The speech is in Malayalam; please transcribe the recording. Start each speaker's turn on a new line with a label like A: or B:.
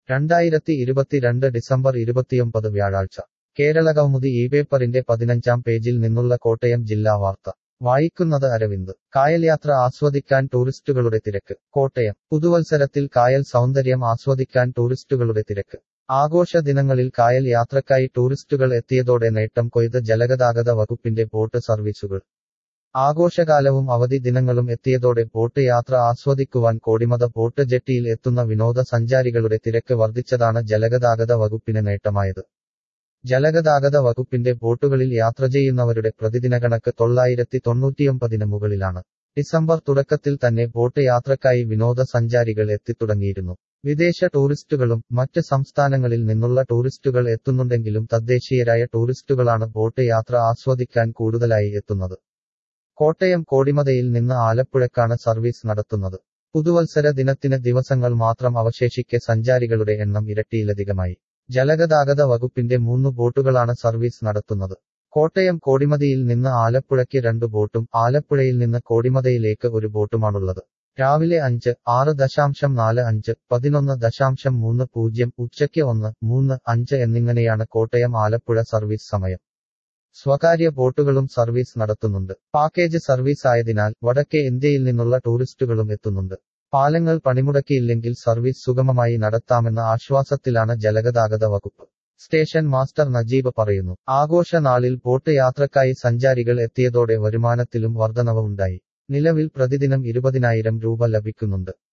A: രണ്ടായിരത്തി ഇരുപത്തിരണ്ട് ഡിസംബർ ഇരുപത്തിയൊമ്പത് വ്യാഴാഴ്ച കേരളകൗമുദി ഈ പേപ്പറിന്റെ പതിനഞ്ചാം പേജിൽ നിന്നുള്ള കോട്ടയം ജില്ലാ വാർത്ത വായിക്കുന്നത് അരവിന്ദ് കായൽ യാത്ര ആസ്വദിക്കാൻ ടൂറിസ്റ്റുകളുടെ തിരക്ക് കോട്ടയം പുതുവത്സരത്തിൽ കായൽ സൗന്ദര്യം ആസ്വദിക്കാൻ ടൂറിസ്റ്റുകളുടെ തിരക്ക് ആഘോഷ ദിനങ്ങളിൽ കായൽ യാത്രക്കായി ടൂറിസ്റ്റുകൾ എത്തിയതോടെ നേട്ടം കൊയ്ത് ജലഗതാഗത വകുപ്പിന്റെ ബോട്ട് സർവീസുകൾ ആഘോഷകാലവും അവധി ദിനങ്ങളും എത്തിയതോടെ ബോട്ട് യാത്ര ആസ്വദിക്കുവാൻ കോടിമത ബോട്ട് ജെട്ടിയിൽ എത്തുന്ന വിനോദസഞ്ചാരികളുടെ തിരക്ക് വർദ്ധിച്ചതാണ് ജലഗതാഗത വകുപ്പിന് നേട്ടമായത് ജലഗതാഗത വകുപ്പിന്റെ ബോട്ടുകളിൽ യാത്ര ചെയ്യുന്നവരുടെ പ്രതിദിന കണക്ക് തൊള്ളായിരത്തി തൊണ്ണൂറ്റിയൊമ്പതിന് മുകളിലാണ് ഡിസംബർ തുടക്കത്തിൽ തന്നെ ബോട്ട് യാത്രക്കായി വിനോദസഞ്ചാരികൾ എത്തിത്തുടങ്ങിയിരുന്നു വിദേശ ടൂറിസ്റ്റുകളും മറ്റ് സംസ്ഥാനങ്ങളിൽ നിന്നുള്ള ടൂറിസ്റ്റുകൾ എത്തുന്നുണ്ടെങ്കിലും തദ്ദേശീയരായ ടൂറിസ്റ്റുകളാണ് ബോട്ട് യാത്ര ആസ്വദിക്കാൻ കൂടുതലായി എത്തുന്നത് കോട്ടയം കോടിമതയിൽ നിന്ന് ആലപ്പുഴക്കാണ് സർവീസ് നടത്തുന്നത് പുതുവത്സര ദിനത്തിന് ദിവസങ്ങൾ മാത്രം അവശേഷിക്കെ സഞ്ചാരികളുടെ എണ്ണം ഇരട്ടിയിലധികമായി ജലഗതാഗത വകുപ്പിന്റെ മൂന്ന് ബോട്ടുകളാണ് സർവീസ് നടത്തുന്നത് കോട്ടയം കോടിമതിയിൽ നിന്ന് ആലപ്പുഴയ്ക്ക് രണ്ട് ബോട്ടും ആലപ്പുഴയിൽ നിന്ന് കോടിമതയിലേക്ക് ഒരു ബോട്ടുമാണുള്ളത് രാവിലെ അഞ്ച് ആറ് ദശാംശം നാല് അഞ്ച് പതിനൊന്ന് ദശാംശം മൂന്ന് പൂജ്യം ഉച്ചയ്ക്ക് ഒന്ന് മൂന്ന് അഞ്ച് എന്നിങ്ങനെയാണ് കോട്ടയം ആലപ്പുഴ സർവീസ് സമയം സ്വകാര്യ ബോട്ടുകളും സർവീസ് നടത്തുന്നുണ്ട് പാക്കേജ് സർവീസ് ആയതിനാൽ വടക്കേ ഇന്ത്യയിൽ നിന്നുള്ള ടൂറിസ്റ്റുകളും എത്തുന്നുണ്ട് പാലങ്ങൾ പണിമുടക്കിയില്ലെങ്കിൽ സർവീസ് സുഗമമായി നടത്താമെന്ന ആശ്വാസത്തിലാണ് ജലഗതാഗത വകുപ്പ് സ്റ്റേഷൻ മാസ്റ്റർ നജീബ് പറയുന്നു ആഘോഷ നാളിൽ ബോട്ട് യാത്രക്കായി സഞ്ചാരികൾ എത്തിയതോടെ വരുമാനത്തിലും വർധനവ് ഉണ്ടായി നിലവിൽ പ്രതിദിനം ഇരുപതിനായിരം രൂപ ലഭിക്കുന്നുണ്ട്